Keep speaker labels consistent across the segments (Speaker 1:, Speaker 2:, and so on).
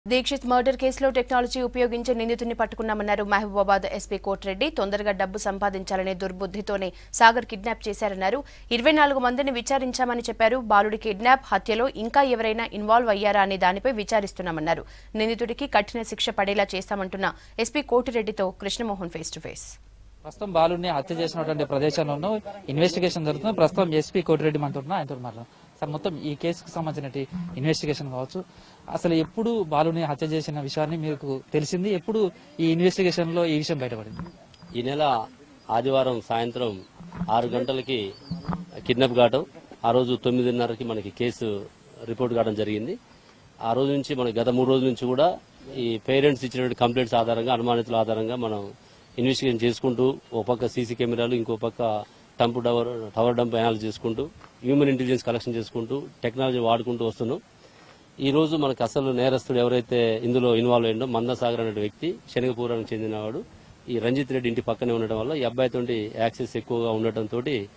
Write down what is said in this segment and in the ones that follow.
Speaker 1: Dixit murder కేసులో technology ఉపయోగించి నిందితుడిని పట్టుకున్నామన్నారు మహబూబాబాద్ ఎస్పీ కోటిరెడ్డి తొందరగా డబ్బు సంపాదించాలనే దుర్బుద్ధితోనే సాగర్ కిడ్నాప్ చేశారన్నారు ఇరవై నాలుగు మందిని విచారించామని చెప్పారు బాలుడి కిడ్నాప్ హత్యలో ఇంకా ఎవరైనా ఇన్వాల్వ్ అయ్యారా అనే దానిపై విచారిస్తున్నామన్నారు నిందితుడికి కఠిన శిక్ష పడేలా చేస్తామంటున్న ఎస్పీ కోటిరెడ్డితో కృష్ణమోహన్ ఫేస్ టు ఫేస్
Speaker 2: ప్రస్తుతం బాలుని హత్య చేసినటువంటి ప్రదేశంలోనూ ఇన్వెస్టిగేషన్ జరుగుతుంది ప్రస్తుతం ఎస్పీ కోటిరెడ్డి మనతో ఆయనతో మాట్లాడు సార్ మొత్తం ఈ కేసుకు సంబంధించిన ఇన్వెస్టిగేషన్ కావచ్చు అసలు ఎప్పుడు బాలుని హత్య చేసిన విషయాన్ని మీకు తెలిసింది ఎప్పుడు ఈ ఇన్వెస్టిగేషన్ లో ఈ విషయం బయటపడింది
Speaker 3: ఈ నెల ఆదివారం సాయంత్రం ఆరు గంటలకి కిడ్నాప్ కావటం ఆ రోజు తొమ్మిదిన్నరకి మనకి కేసు రిపోర్ట్ కావడం జరిగింది ఆ రోజు నుంచి మనకి గత మూడు రోజుల నుంచి కూడా ఈ పేరెంట్స్ ఇచ్చినటువంటి కంప్లైంట్స్ ఆధారంగా అనుమానితుల ఆధారంగా మనం ఇన్వెస్టిగేషన్ చేసుకుంటూ ఒక పక్క సీసీ కెమెరాలు ఇంకో పక్క dump tower tower dump analysis చేసుకుంటూ హ్యూమన్ ఇంటెలిజెన్స్ కలెక్షన్ చేసుకుంటూ టెక్నాలజీ వాడుకుంటూ వస్తున్నాం ఈ రోజు మనకు అసలు నేరస్తుడు ఎవరైతే ఇందులో ఇన్వాల్వ్ అయ్యిండో మందసాగర్ అనే వ్యక్తి శనగపూరానికి చెందినవాడు ఈ రంజిత్ రెడ్డి ఇంటి పక్కనే ఉండటం వల్ల ఈ అబ్బాయితో యాక్సెస్ ఎక్కువగా ఉండటంతో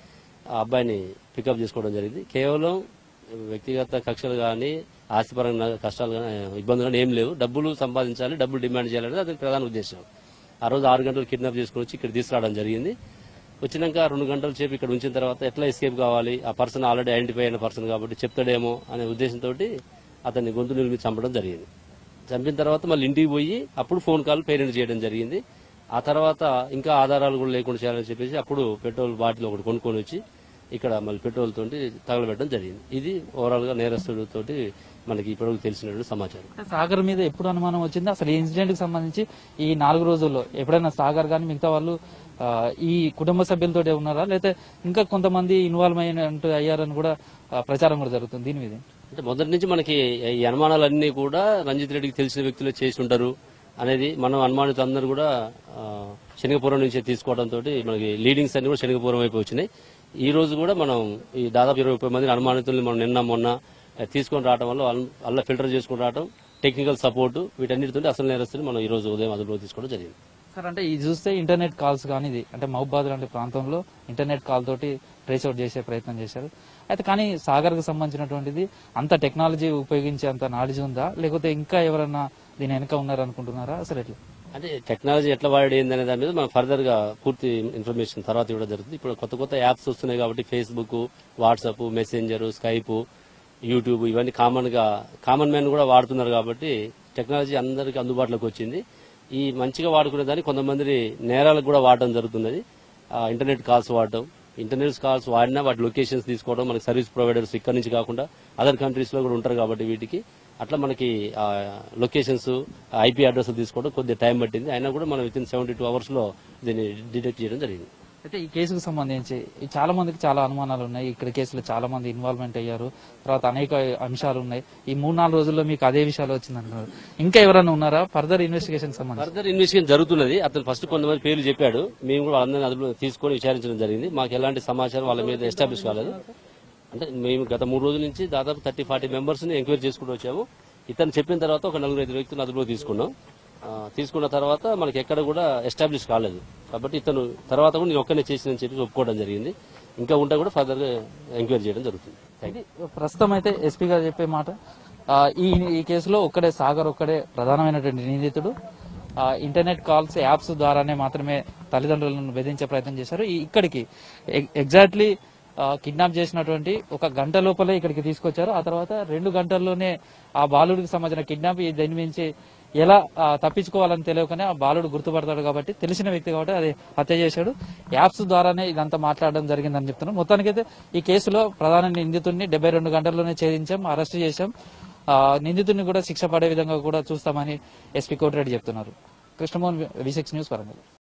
Speaker 3: ఆ అబ్బాయిని పికప్ చేసుకోవడం జరిగింది కేవలం వ్యక్తిగత కక్షలు కానీ ఆస్తిపరంగా కష్టాలు కానీ ఇబ్బందులు కానీ ఏం లేవు డబ్బులు సంపాదించాలి డబ్బులు డిమాండ్ చేయాలనేది అది ప్రధాన ఉద్దేశం ఆ రోజు ఆరు గంటలు కిడ్నాప్ చేసుకుని వచ్చి ఇక్కడ తీసుకురావడం జరిగింది వచ్చినాక రెండు గంటల సేపు ఇక్కడ ఉంచిన తర్వాత ఎట్లా ఎస్కేప్ కావాలి ఆ పర్సన్ ఆల్రెడీ ఐడెంటిఫై అయిన పర్సన్ కాబట్టి చెప్తాడేమో అనే ఉద్దేశంతో అతన్ని గొంతు నిలిపి చంపడం జరిగింది చంపిన తర్వాత మళ్ళీ ఇంటికి పోయి అప్పుడు ఫోన్ కాల్ పేరెంట్ చేయడం జరిగింది ఆ తర్వాత ఇంకా ఆధారాలు కూడా లేకుండా చేయాలని చెప్పేసి అప్పుడు పెట్రోల్ బాటిల్ ఒకటి కొనుక్కొని వచ్చి ఇక్కడ మళ్ళీ పెట్రోల్ తోటి తగలబెట్టడం జరిగింది ఇది ఓవరాల్ గా నేరస్తుడితోటి మనకి ఇప్పటివరకు తెలిసినటువంటి సమాచారం
Speaker 2: సాగర్ మీద ఎప్పుడు అనుమానం వచ్చింది అసలు ఈ ఇన్సిడెంట్ కి సంబంధించి ఈ నాలుగు రోజుల్లో ఎప్పుడైనా సాగర్ కానీ మిగతా వాళ్ళు ఆ, ఈ కుటుంబ సభ్యులతోటే ఉన్నారా లేకపోతే ఇంకా కొంతమంది ఇన్వాల్వ్ అయినట్టు అయ్యారని కూడా ఆ, ప్రచారం కూడా జరుగుతుంది దీని మీద
Speaker 3: అంటే మొదటి నుంచి మనకి ఈ అనుమానాలన్నీ కూడా రంజిత్ రెడ్డికి తెలిసిన వ్యక్తులే చేసి ఉంటారు అనేది మనం అనుమానితులు అందరూ కూడా ఆ, శనగపురం నుంచి తీసుకోవడంతో మనకి లీడింగ్స్ అన్ని కూడా శనగపురం వైపు వచ్చినాయి ఈ రోజు కూడా మనం ఈ దాదాపు ఇరవై ముప్పై మంది అనుమానితుల్ని మనం నిన్న మొన్న ఆ, తీసుకొని రావడం వల్ల వాళ్ళ- అల్ల ఫిల్టర్ చేసుకొని రావడం టెక్నికల్ సపోర్ట్ వీటన్నిటితో అసలు నేరస్తుని మనం ఈ రోజు ఉదయం అదుపులో తీసుకోవడం జరిగింది
Speaker 2: సార్ అంటే ఇది చూస్తే ఇంటర్నెట్ కాల్స్ కానీ ఇది అంటే మహబాద్ లాంటి ప్రాంతంలో ఇంటర్నెట్ కాల్ తోటి ట్రేస్ అవుట్ చేసే ప్రయత్నం చేశారు అయితే కానీ సాగర్ కు సంబంధించినటువంటిది అంత టెక్నాలజీ ఉపయోగించే అంత నాలెడ్జ్ ఉందా లేకపోతే ఇంకా ఎవరన్నా దీని వెనక ఉన్నారనుకుంటున్నారా అసలు ఎట్లా
Speaker 3: అంటే టెక్నాలజీ ఎట్లా వాడేది ఏంది అనే దాని మీద మనం ఫర్దర్ గా పూర్తి ఇన్ఫర్మేషన్ తర్వాత ఇవ్వడం జరుగుతుంది ఇప్పుడు కొత్త కొత్త యాప్స్ వస్తున్నాయి కాబట్టి Facebook WhatsApp Messenger Skype YouTube ఇవన్నీ కామన్ గా కామన్ మ్యాన్ కూడా వాడుతున్నారు కాబట్టి టెక్నాలజీ అందరికీ అందుబాటులోకి వచ్చింది ఈ మంచిగా వాడుకునే దాన్ని కొంతమంది నేరాలకు కూడా వాడడం జరుగుతున్నది ఆ, ఇంటర్నెట్ కాల్స్ వాడటం ఇంటర్నెట్ కాల్స్ వాడినా వాటి లొకేషన్స్ తీసుకోవడం మనకి సర్వీస్ ప్రొవైడర్స్ ఇక్కడ నుంచి కాకుండా అదర్ కంట్రీస్ లో కూడా ఉంటారు కాబట్టి వీటికి అట్లా మనకి లొకేషన్స్ ఐపీ అడ్రస్ తీసుకోవడం కొద్దిగా టైం పట్టింది అయినా కూడా మనం within seventy two hours లో దీన్ని డిటెక్ట్ చేయడం జరిగింది
Speaker 2: అయితే ఈ కేసుకు సంబంధించి ఈ చాలా మందికి చాలా అనుమానాలు ఉన్నాయి ఇక్కడ కేసులో చాలా మంది ఇన్వాల్వ్మెంట్ అయ్యారు తర్వాత అనేక అంశాలు ఉన్నాయి ఈ మూడు నాలుగు రోజుల్లో మీకు అదే విషయాలు వచ్చిందంటున్నారు ఇంకా ఎవరైనా ఉన్నారా ఫర్దర్ ఇన్వెస్టిగేషన్ సంబంధించి
Speaker 3: ఫర్దర్ ఇన్వెస్టిగేషన్ జరుగుతున్నది అతను ఫస్ట్ కొంతమంది పేర్లు చెప్పాడు మేము కూడా వాళ్ళందరినీ అదుపులో తీసుకొని విచారించడం జరిగింది మాకు ఎలాంటి సమాచారం వాళ్ళ మీద ఎస్టాబ్లిష్ కాలేదు అంటే మేము గత మూడు రోజుల నుంచి దాదాపు థర్టీ ఫార్టీ మెంబర్స్ ని ఎంక్వైరీ చేసుకుంటూ వచ్చాము ఇతను చెప్పిన తర్వాత ఒక నలుగురు ఐదు వ్యక్తులను అదుపులో తీసుకున్నాం ఆ, తీసుకున్న తర్వాత మనకి ఎక్కడ కూడా ఎస్టాబ్లిష్ కాలేదు కాబట్టి ఇతను తర్వాత కూడా నేను ఒక్కనే చేసిందని చెప్పి ఒప్పుకోవడం జరిగింది ఇంకా ఉంటే కూడా ఫర్దర్ గా ఎంక్వైరీ చేయడం జరుగుతుంది థ్యాంక్ యూ
Speaker 2: ప్రస్తుతం అయితే ఎస్పీ గారు చెప్పే మాట ఆ, ఈ ఈ కేసులో ఒక్కడే సాగర్ ఒక్కడే ప్రధానమైనటువంటి నిందితుడు ఆ, ఇంటర్నెట్ కాల్స్ యాప్స్ ద్వారానే మాత్రమే తల్లిదండ్రులను బెదిరించే ప్రయత్నం చేశారు ఈ- ఇక్కడికి ఎగ్- ఎగ్జాక్ట్లీ ఆ, కిడ్నాప్ చేసినటువంటి ఒక గంట లోపలే ఇక్కడికి తీసుకొచ్చారు ఆ తర్వాత రెండు గంటల్లోనే ఆ బాలుడికి సంబంధించిన కిడ్నాప్ ఈ దాని నుంచి ఎలా ఆ, తప్పించుకోవాలని తెలియకనే ఆ బాలుడు గుర్తుపడతాడు కాబట్టి తెలిసిన వ్యక్తి కాబట్టి అది హత్య చేశాడు యాప్స్ ద్వారానే ఇదంతా మాట్లాడడం జరిగిందని చెప్తున్నాం మొత్తానికైతే ఈ కేసులో ప్రధాన నిందితుడిని డెబ్బై రెండు గంటల్లోనే ఛేదించాం అరెస్ట్ చేశాం ఆ, నిందితుడిని కూడా శిక్ష పడే విధంగా కూడా చూస్తామని ఎస్పీ కోటిరెడ్డి చెప్తున్నారు Krishnamohan V six news Warangal